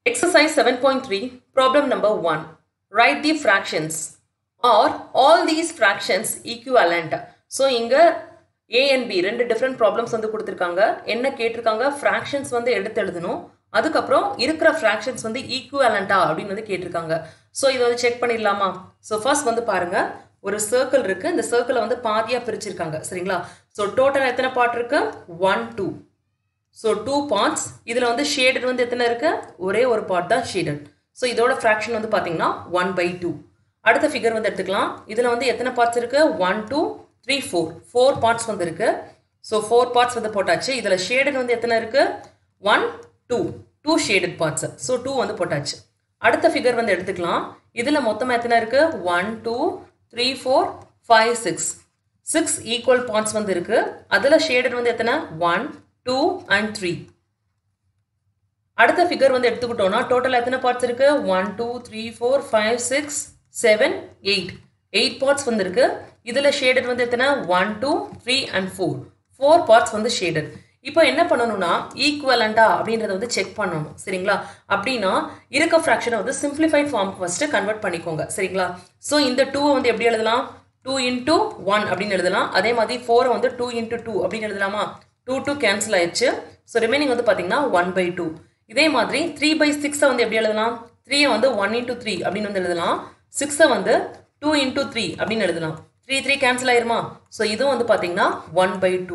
Exercise 7.3, problem number 1. Write the fractions. Are all these fractions equivalent? So இங்கே A and B ரெண்டு different problems வந்து கொடுத்துருக்காங்க என்ன கேட்டிருக்காங்க ஃப்ராக்ஷன்ஸ் வந்து எடுத்து எழுதணும் அதுக்கப்புறம் இருக்கிற ஃப்ராக்ஷன்ஸ் வந்து ஈக்குவலண்டா அப்படின்னு வந்து கேட்டிருக்காங்க ஸோ இதை வந்து செக் பண்ணிடலாமா ஸோ ஃபர்ஸ்ட் வந்து பாருங்க ஒரு சர்க்கிள் இருக்கு இந்த சர்க்கிளை வந்து பாதியாக பிரிச்சிருக்காங்க சரிங்களா ஸோ டோட்டல் எத்தனை பார்ட் இருக்கு one two so two parts இதில் வந்து ஷேடட் வந்து எத்தனை இருக்கு ஒரே ஒரு பார்ட் தான் ஷேடட் ஸோ இதோட ஃப்ராக்ஷன் வந்து பார்த்தீங்கன்னா ஒன் பை டூ அடுத்த ஃபிகர் வந்து எடுத்துக்கலாம் இதில் வந்து எத்தனை பார்ட்ஸ் இருக்கு one two three four four parts வந்து இருக்கு ஸோ ஃபோர் பார்ட்ஸ் வந்து போட்டாச்சு இதில் ஷேடட் வந்து எத்தனை இருக்கு one two two shaded parts so two வந்து போட்டாச்சு அடுத்த ஃபிகர் வந்து எடுத்துக்கலாம் இதில் மொத்தமாக எத்தனை இருக்கு one two three four five six six equal parts வந்து இருக்கு அதில் ஷேடட் வந்து எத்தனை ஒன் டூ அண்ட் த்ரீ அடுத்த ஃபிகர் வந்து எடுத்துக்கிட்டோம்னா டோட்டல் எத்தனை பார்ட்ஸ் இருக்கு one two three four five six seven eight eight parts வந்து இருக்கு இதில் ஷேடட் வந்து எத்தனை one two three and four four parts வந்து ஷேடட் இப்போ என்ன பண்ணணும்னா ஈக்குவலண்டா அப்படின்றத வந்து செக் பண்ணணும் சரிங்களா அப்படின்னா இருக்க ஃப்ராக்ஷனை வந்து சிம்பிளிஃபைட் ஃபார்முக்கு ஃபஸ்ட்டு கன்வெர்ட் பண்ணிக்கோங்க சரிங்களா ஸோ இந்த டூவை வந்து எப்படி எழுதலாம் டூ இன்டூ ஒன் அப்படின்னு எழுதலாம் அதே மாதிரி ஃபோரை வந்து டூ இன்டூ டூ அப்படின்னு எழுதலாமா டூ டூ கேன்சல் ஆயிடுச்சு ஸோ ரிமைனிங் வந்து பார்த்தீங்கன்னா ஒன் பை டூ இதே மாதிரி த்ரீ பை சிக்ஸை வந்து எப்படி எழுதலாம் த்ரீயை வந்து ஒன் இன்டூ த்ரீ அப்படின்னு வந்து எழுதலாம் சிக்ஸை வந்து டூ இன்டூ த்ரீ அப்படின்னு எழுதலாம் த்ரீ த்ரீ கேன்சல் ஆயிருமா ஸோ இதுவும் வந்து பார்த்தீங்கன்னா ஒன் பை டூ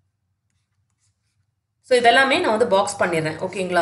ஸோ இதெல்லாமே நான் வந்து பாக்ஸ் பண்ணிடுறேன் ஓகேங்களா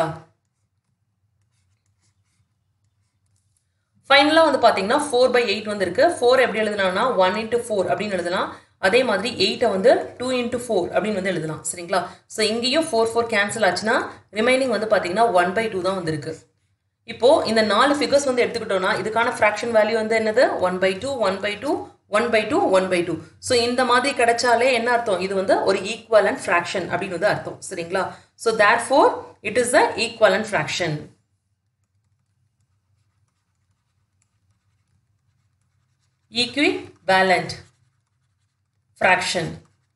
ஃபைனலாக வந்து பார்த்தீங்கன்னா ஃபோர் பை எயிட் வந்து இருக்கு ஃபோர் எப்படி எழுதலாம்னா ஒன் இன்ட்டு ஃபோர் அப்படின்னு எழுதலாம் அதே மாதிரி எயிட்டை வந்து டூ இன்ட்டு ஃபோர் அப்படின்னு வந்து எழுதலாம் சரிங்களா ஸோ இங்கேயும் ஃபோர் ஃபோர் கேன்சல் ஆச்சுன்னா ரிமைனிங் வந்து பார்த்தீங்கன்னா ஒன் பை டூ தான் வந்திருக்கு இப்போ இந்த நாலு ஃபிகர்ஸ் வந்து எடுத்துக்கிட்டோம்னா இதுக்கான ஃப்ராக்ஷன் வேல்யூ வந்து என்னது one by two one by two one by two one by two so இந்த மாதிரி கிடைச்சாலே என்ன அர்த்தம் இது வந்து ஒரு ஈக்குவல் அண்ட் ஃப்ராக்ஷன் அப்படின்னு வந்து அர்த்தம் சரிங்களா so that for it is a equal and fraction equivalent fraction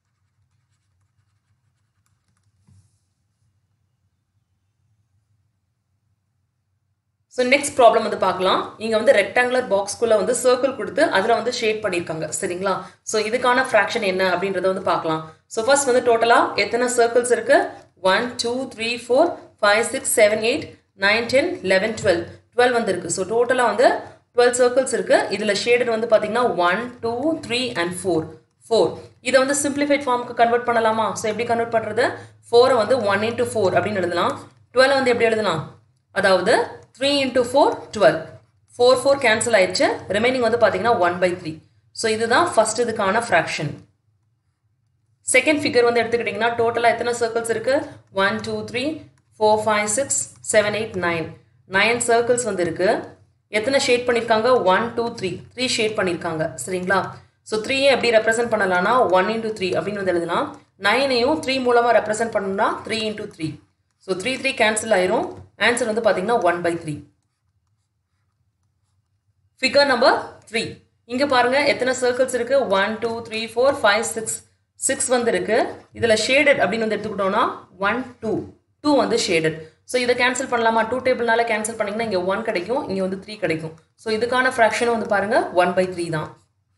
so next problem வந்து பார்க்கலாம் இங்கே வந்து ரெக்டாங்குலர் பாக்ஸ்குள்ளே வந்து சர்க்கிள் கொடுத்து அதில் வந்து ஷேட் பண்ணியிருக்காங்க சரிங்களா ஸோ இதுக்கான ஃப்ராக்ஷன் என்ன அப்படின்றத வந்து பார்க்கலாம் ஸோ ஃபர்ஸ்ட் வந்து டோட்டலாக எத்தனை சர்க்கிள்ஸ் இருக்கு one two three four five six seven eight nine ten eleven twelve twelve வந்து இருக்கு ஸோ டோட்டலாக வந்து டுவெல் சர்க்கிள்ஸ் இருக்கு இதில் ஷேடட் வந்து பார்த்தீங்கன்னா one two three and four four இதை வந்து சிம்பிளிஃபைட் ஃபார்முக்கு கன்வெர்ட் பண்ணலாமா ஸோ எப்படி கன்வெர்ட் பண்ணுறது ஃபோரை வந்து ஒன் இன்ட்டு ஃபோர் அப்படின்னு எழுதலாம் டுவெல் வந்து எப்படி எழுதலாம் அதாவது three into four twelve four four cancel ஆயிடுச்சு ரிமைனிங் வந்து பார்த்தீங்கன்னா ஒன் பை த்ரீ ஸோ இதுதான் ஃபர்ஸ்ட் இதுக்கான ஃப்ராக்ஷன் செகண்ட் ஃபிகர் வந்து எடுத்துக்கிட்டிங்கன்னா டோட்டலாக எத்தனை சர்க்கிள்ஸ் இருக்கு one two three four five six seven eight nine nine circles வந்து இருக்கு எத்தனை ஷேட் பண்ணியிருக்காங்க one two three three shade பண்ணியிருக்காங்க சரிங்களா ஸோ த்ரீயை எப்படி ரெப்ரசென்ட் பண்ணலாம்னா ஒன் இன்டூ த்ரீ அப்படின்னு வந்து எழுதலாம் நைனையும் த்ரீ மூலமாக ரெப்ரசென்ட் பண்ணணும்னா three into three so three three cancel ஆயிரும் ஆன்சர் வந்து பார்த்தீங்கன்னா one by three figure number three இங்கே பாருங்க எத்தனை சர்க்கிள்ஸ் இருக்கு one two three four five six six வந்து இருக்கு இதில் ஷேடட் அப்படின்னு வந்து எடுத்துக்கிட்டோம்னா ஒன் டூ டூ வந்து ஷேடட் ஸோ இதை கேன்சல் பண்ணலாமா டூ டேபிள்னால கேன்சல் பண்ணிங்கன்னா இங்கே ஒன் கிடைக்கும் இங்கே வந்து த்ரீ கிடைக்கும் ஸோ இதுக்கான ஃப்ராக்ஷனும் வந்து பாருங்க ஒன் பை த்ரீ தான்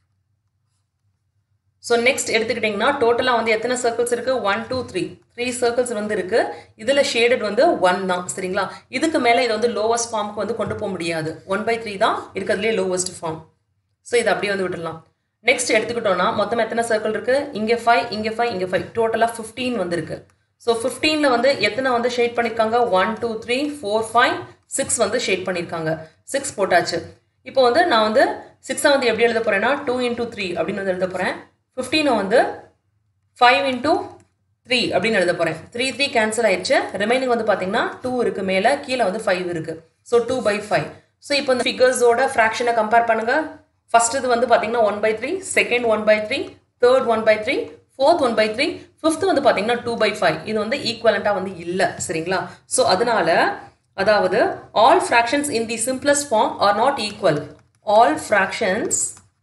ஸோ நெக்ஸ்ட் எடுத்துக்கிட்டிங்கன்னா டோட்டலாக வந்து எத்தனை சர்க்கிள்ஸ் இருக்குது one two three three circles வந்து இருக்குது இதில் ஷேடட் வந்து ஒன் தான் சரிங்களா இதுக்கு மேலே இதை வந்து லோவஸ்ட் ஃபார்முக்கு வந்து கொண்டு போக முடியாது ஒன் பை த்ரீ தான் இருக்கிறதுலே லோவஸ்ட் ஃபார்ம் ஸோ இதை அப்படியே வந்து விட்டுடலாம் நெக்ஸ்ட் எடுத்துக்கிட்டோம்னா மொத்தம் எத்தனை சர்க்கிள் இருக்குது இங்கே ஃபைவ் இங்கே ஃபைவ் இங்கே ஃபைவ் டோட்டலாக ஃபிஃப்டீன் வந்துருக்கு ஸோ ஃபிஃப்டீனில் வந்து எத்தனை வந்து ஷேட் பண்ணியிருக்காங்க one two three four five six வந்து ஷேட் பண்ணியிருக்காங்க சிக்ஸ் போட்டாச்சு இப்போ வந்து நான் வந்து சிக்ஸை வந்து எப்படி எழுத போகிறேன்னா டூ இன்டூ த்ரீ அப்படின்னு வந்து எழுத போகிறேன் ஃபிஃப்டீனை வந்து ஃபைவ் இன்டூ த்ரீ அப்படின்னு எழுத போகிறேன் த்ரீ த்ரீ கேன்சல் ஆயிடுச்சு ரிமைனிங் வந்து பார்த்தீங்கன்னா டூ இருக்குது மேலே கீழே வந்து ஃபைவ் இருக்குது so two by five so இப்போ இந்த ஃபிகர்ஸோட ஃப்ராக்ஷனை கம்பேர் பண்ணுங்கள் ஃபர்ஸ்ட் இது வந்து பார்த்தீங்கன்னா one by three second one by three third one by three fourth one by three fifth வந்து பார்த்தீங்கன்னா டூ பை ஃபைவ் இது வந்து ஈக்குவலண்ட்டாக வந்து இல்லை சரிங்களா ஸோ அதனால அதாவது all fractions in the simplest form are not equal all fractions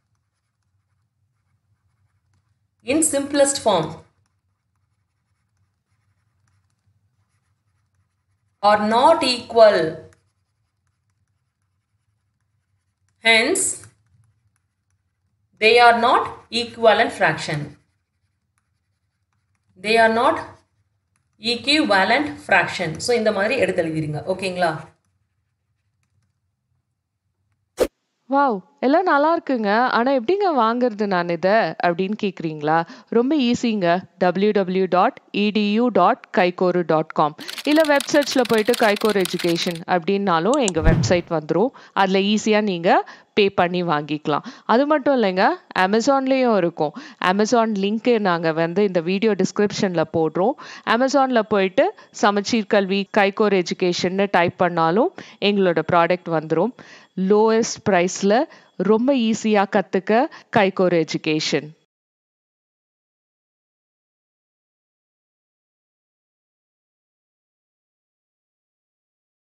in simplest form are not equal hence they are not equivalent fraction they are not equivalent fraction so இந்த மாதிரி எடுத்து எழுதிருங்க ஓகேங்களா வாவ் எல்லாம் நல்லா இருக்குங்க ஆனால் எப்படிங்க வாங்குறது நான் இதை அப்படின்னு கேட்குறீங்களா ரொம்ப ஈஸிங்க W W dot edu dot கைகோரு டாட் காம் இல்லை வெப்சைட்ஸில் போயிட்டு கைகோர் எஜுகேஷன் அப்படின்னாலும் எங்கள் வெப்சைட் வந்துடும் அதில் ஈஸியாக நீங்கள் பே பண்ணி வாங்கிக்கலாம் அது மட்டும் இல்லைங்க அமேசான்லேயும் இருக்கும் அமேசான் லிங்க்கு நாங்கள் வந்து இந்த வீடியோ டிஸ்கிரிப்ஷனில் போடுறோம் அமேசானில் போயிட்டு சமச்சீர் கல்வி கைகோர் எஜுகேஷன்னு டைப் பண்ணாலும் எங்களோட ப்ராடக்ட் வந்துடும் லோவஸ்ட் ப்ரைஸில் ரொம்ப ஈஸியாக கற்றுக்க கைகோர் எஜுகேஷன்